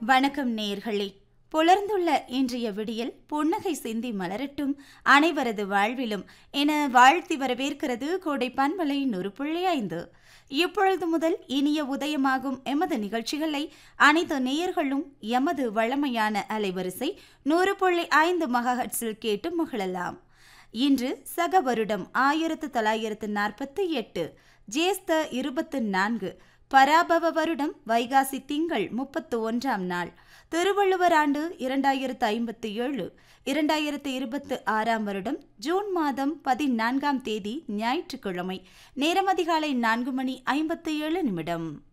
வணக்கம் நேயர்களே புலர்ந்துள்ள இன்றைய விடியல் புன்னகை சிந்தி மலரட்டும் அனைவரது வாழ்விலும் என வாழ்த்தி வரவேற்கிறது கோடை பண்பலை நூறு புள்ளி ஐந்து இப்பொழுது முதல் இனிய உதயமாகும் எமது நிகழ்ச்சிகளை அனைத்து நேயர்களும் எமது வழமையான அலைவரிசை நூறு புள்ளி ஐந்து மகஹட்ஸில் கேட்டு மகிழலாம் இன்று சக வருடம் ஆயிரத்து தொள்ளாயிரத்து நாற்பத்தி எட்டு ஜேஸ்த இருபத்து நான்கு பராபவ வருடம் வைகாசி திங்கள் முப்பத்து ஒன்றாம் நாள் திருவள்ளுவர் ஆண்டு இரண்டாயிரத்து ஐம்பத்தி ஏழு இரண்டாயிரத்து இருபத்து ஆறாம் வருடம் ஜூன் மாதம் பதினான்காம் தேதி ஞாயிற்றுக்கிழமை நேரம் அதிகாலை நான்கு மணி ஐம்பத்தி ஏழு நிமிடம்